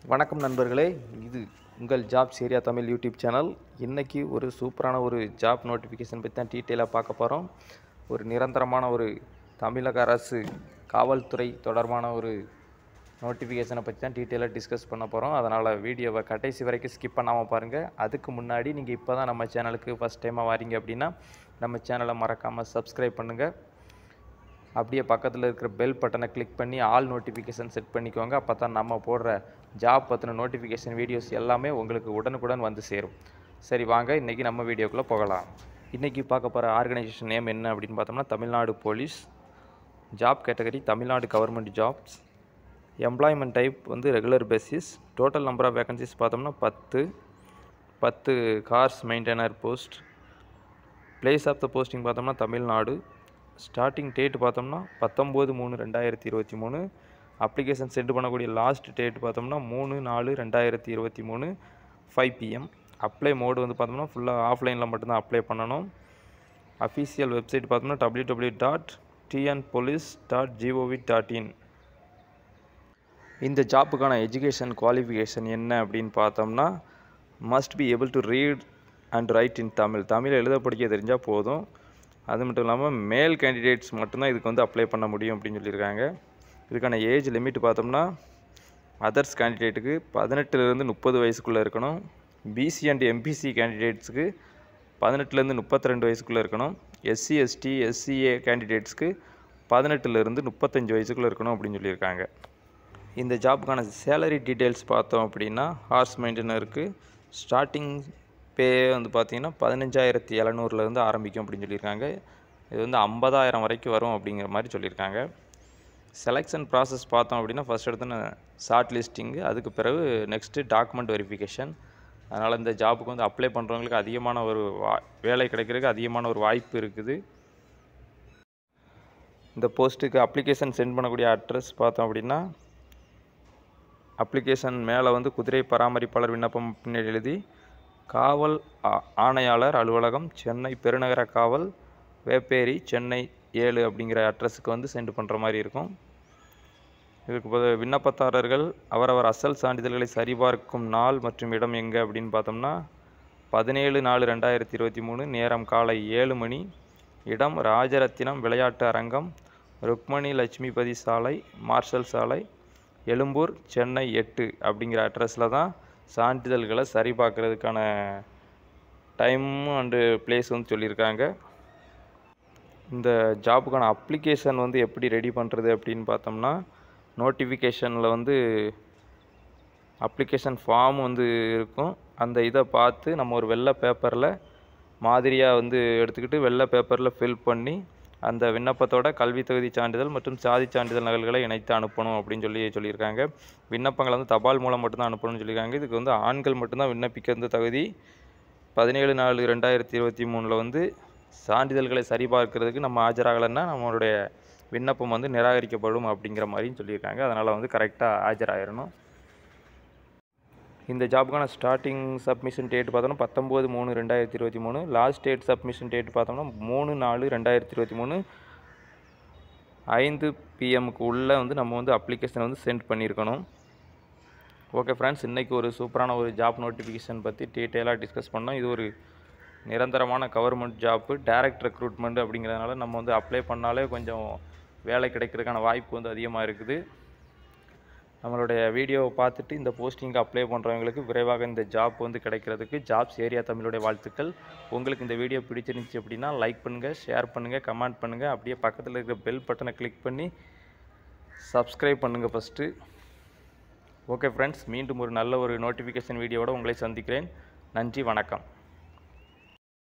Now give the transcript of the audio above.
வணக்கம் நண்பர்களே இது உங்கள் job area Tamil YouTube channel இன்றைக்கி ஒரு சூப்பரான ஒரு ஜாப் நோட்டிஃபிகேஷன் பற்றி தான் டீட்டெயிலாக பார்க்க போகிறோம் ஒரு நிரந்தரமான ஒரு தமிழக அரசு காவல்துறை தொடர்பான ஒரு நோட்டிஃபிகேஷனை பற்றி தான் டீட்டெயிலாக டிஸ்கஸ் பண்ண போகிறோம் அதனால் வீடியோவை கடைசி வரைக்கும் ஸ்கிப் பண்ணாமல் பாருங்கள் அதுக்கு முன்னாடி நீங்கள் இப்போ தான் நம்ம சேனலுக்கு ஃபஸ்ட் டைமாக வாரீங்க அப்படின்னா நம்ம சேனலை மறக்காமல் சப்ஸ்கிரைப் பண்ணுங்கள் அப்படியே பக்கத்தில் இருக்கிற பெல் பட்டனை கிளிக் பண்ணி ஆல் நோட்டிஃபிகேஷன் செட் பண்ணிக்கோங்க அப்போ தான் நம்ம போடுற ஜாப் பற்றின நோட்டிஃபிகேஷன் வீடியோஸ் எல்லாமே உங்களுக்கு உடனுக்குடன் வந்து சேரும் சரி வாங்க இன்றைக்கி நம்ம வீடியோக்குள்ளே போகலாம் இன்றைக்கி பார்க்க போகிற ஆர்கனைசேஷன் நேம் என்ன அப்படின்னு பார்த்தோம்னா Tamil Nadu police job category Tamil Nadu government jobs employment type வந்து regular basis total number of vacancies பார்த்தோம்னா பத்து பத்து cars maintainer post place of the posting பார்த்தோம்னா தமிழ்நாடு ஸ்டார்டிங் டேட் பார்த்தோம்னா பத்தொம்போது மூணு ரெண்டாயிரத்தி இருபத்தி மூணு அப்ளிகேஷன் சென்ட் பண்ணக்கூடிய லாஸ்ட் டேட் பார்த்தோம்னா மூணு நாலு ரெண்டாயிரத்தி இருபத்தி மூணு ஃபைவ் பிஎம் அப்ளை மோடு வந்து பார்த்தோம்னா ஃபுல்லாக ஆஃப்லைனில் மட்டும்தான் அப்ளை பண்ணணும் அஃபீஷியல் வெப்சைட் பார்த்தோம்னா W W dot TN police dot GOV dot in இந்த ஜாப்புக்கான எஜுகேஷன் குவாலிஃபிகேஷன் என்ன அப்படின்னு பார்த்தோம்னா must be able to read and write in Tamil Tamil எழுத படிக்க தெரிஞ்சால் போதும் அது மட்டும் இல்லாமல் மேல் கேண்டிடேட்ஸ் மட்டும்தான் இதுக்கு வந்து அப்ளை பண்ண முடியும் அப்படின்னு சொல்லியிருக்காங்க இதுக்கான ஏஜ் லிமிட் பார்த்தோம்னா அதர்ஸ் கேண்டிடேட்டுக்கு பதினெட்டுலேருந்து முப்பது வயசுக்குள்ளே இருக்கணும் பிசி அண்ட் எம்பிசி கேண்டிடேட்ஸுக்கு பதினெட்டுலேருந்து முப்பத்தி ரெண்டு வயசுக்குள்ளே இருக்கணும் எஸ்சி எஸ்டி எஸ்சிஏ கேண்டிடேட்ஸ்க்கு பதினெட்டுலேருந்து முப்பத்தஞ்சு வயசுக்குள்ளே இருக்கணும் அப்படின்னு சொல்லியிருக்காங்க இந்த ஜாப்புக்கான சேலரி டீட்டெயில்ஸ் பார்த்தோம் அப்படின்னா ஹார்ஸ் மெயின்டெனருக்கு ஸ்டார்டிங் பே வந்து பார்த்திங்கன்னா பதினஞ்சாயிரத்தி எழுநூறுலேருந்து ஆரம்பிக்கும் அப்படின்னு சொல்லியிருக்காங்க இது வந்து ஐம்பதாயிரம் வரைக்கும் வரும் அப்படிங்கிற மாதிரி சொல்லியிருக்காங்க செலெக்ஷன் ப்ராசஸ் பார்த்தோம் அப்படின்னா ஃபஸ்ட் எடுத்து ஷார்ட் லிஸ்டிங்கு அதுக்கு பிறகு நெக்ஸ்ட்டு டாக்குமெண்ட் வெரிஃபிகேஷன் அதனால் இந்த ஜாப்புக்கு வந்து அப்ளை பண்ணுறவங்களுக்கு அதிகமான ஒரு வா வேலை கிடைக்கிறதுக்கு அதிகமான ஒரு வாய்ப்பு இருக்குது இந்த போஸ்ட்டுக்கு அப்ளிகேஷன் சென்ட் பண்ணக்கூடிய அட்ரஸ் பார்த்தோம் அப்படின்னா அப்ளிகேஷன் மேலே வந்து குதிரை பராமரிப்பாளர் விண்ணப்பம் பின்னாடி எழுதி காவல் ஆ- ஆணையாளர் அலுவலகம் சென்னை பெருநகர காவல் வேப்பேரி சென்னை ஏழு அப்படிங்கிற அட்ரஸுக்கு வந்து சென்ட் பண்ணுற மாதிரி இருக்கும் இதுக்கு பொது- விண்ணப்பதாரர்கள் அவரவர் அசல் சான்றிதழ்களை சரிபார்க்கும் நாள் மற்றும் இடம் எங்கே அப்படின்னு பார்த்தோம்னா பதினேழு நாலு ரெண்டாயிரத்தி இருபத்தி மூணு நேரம் காலை ஏழு மணி இடம் ராஜரத்தினம் விளையாட்டு அரங்கம் ருக்மணி லட்சுமிபதி சாலை மார்ஷல் சாலை எழும்பூர் சென்னை எட்டு அப்படிங்கிற அட்ரஸில் தான் சான்றிதழ்களை சரிபார்க்கறதுக்கான டைம் அண்டு பிளேஸ் வந்து சொல்லியிருக்காங்க இந்த ஜாப்புக்கான அப்ளிகேஷன் வந்து எப்படி ரெடி பண்ணுறது அப்படின்னு பார்த்தோம்னா நோட்டிஃபிகேஷனில் வந்து அப்ளிகேஷன் ஃபார்ம் வந்து இருக்கும் அந்த இதை பார்த்து நம்ம ஒரு வெள்ளை பேப்பரில் மாதிரியாக வந்து எடுத்துக்கிட்டு வெள்ளை பேப்பரில் ஃபில் பண்ணி அந்த விண்ணப்பத்தோட கல்வி தகுதி சான்றிதழ் மற்றும் சாதி சான்றிதழ் நகல்களை இணைத்து அனுப்பணும் அப்படின்னு சொல்லி சொல்லியிருக்காங்க விண்ணப்பங்களை வந்து தபால் மூலம் மட்டும்தான் அனுப்பணும்னு சொல்லியிருக்காங்க இதுக்கு வந்து ஆண்கள் மட்டும்தான் விண்ணப்பிக்க வந்து தகுதி பதினேழு நாலு ரெண்டாயிரத்தி இருபத்தி மூணில் வந்து சான்றிதழ்களை சரிபார்க்கிறதுக்கு நம்ம ஆஜராகலைன்னா நம்மளுடைய விண்ணப்பம் வந்து நிராகரிக்கப்படும் அப்படிங்கிற மாதிரியும் சொல்லியிருக்காங்க அதனால் வந்து கரெக்டாக ஆஜராகிடணும் இந்த ஜாப்புக்கான ஸ்டார்டிங் சப்மிஷன் டேட் பார்த்தோம்னா பத்தொம்போது மூணு ரெண்டாயிரத்தி இருபத்தி மூணு லாஸ்ட் டேட் சப்மிஷன் டேட் பார்த்தோம்னா மூணு நாலு ரெண்டாயிரத்தி இருபத்தி மூணு ஐந்து பிஎம்க்கு உள்ளே வந்து நம்ம வந்து அப்ளிகேஷனை வந்து சென்ட் பண்ணியிருக்கணும் ஓகே ஃப்ரெண்ட்ஸ் இன்றைக்கி ஒரு சூப்பரான ஒரு ஜாப் நோட்டிஃபிகேஷன் பற்றி டீட்டெயிலாக டிஸ்கஸ் பண்ணோம் இது ஒரு நிரந்தரமான கவர்மெண்ட் ஜாப்பு டைரக்ட் ரெக்ரூட்மெண்ட் அப்படிங்கிறதுனால நம்ம வந்து அப்ளை பண்ணாலே கொஞ்சம் வேலை கிடைக்கிறதுக்கான வாய்ப்பு வந்து அதிகமாக இருக்குது நம்மளுடைய வீடியோவை பார்த்துட்டு இந்த போஸ்டிங்க்கு அப்ளை பண்ணுறவங்களுக்கு விரைவாக இந்த ஜாப் வந்து கிடைக்கிறதுக்கு ஜாப்ஸ் ஏரியா தமிழுடைய வாழ்த்துக்கள் உங்களுக்கு இந்த வீடியோ பிடிச்சிருந்துச்சி அப்படின்னா லைக் பண்ணுங்கள் ஷேர் பண்ணுங்கள் கமெண்ட் பண்ணுங்கள் அப்படியே பக்கத்தில் இருக்கிற பெல் பட்டனை கிளிக் பண்ணி சப்ஸ்கிரைப் பண்ணுங்கள் ஃபஸ்ட்டு ஓகே ஃப்ரெண்ட்ஸ் மீண்டும் ஒரு நல்ல ஒரு நோட்டிஃபிகேஷன் வீடியோவோட உங்களை சந்திக்கிறேன் நன்றி வணக்கம்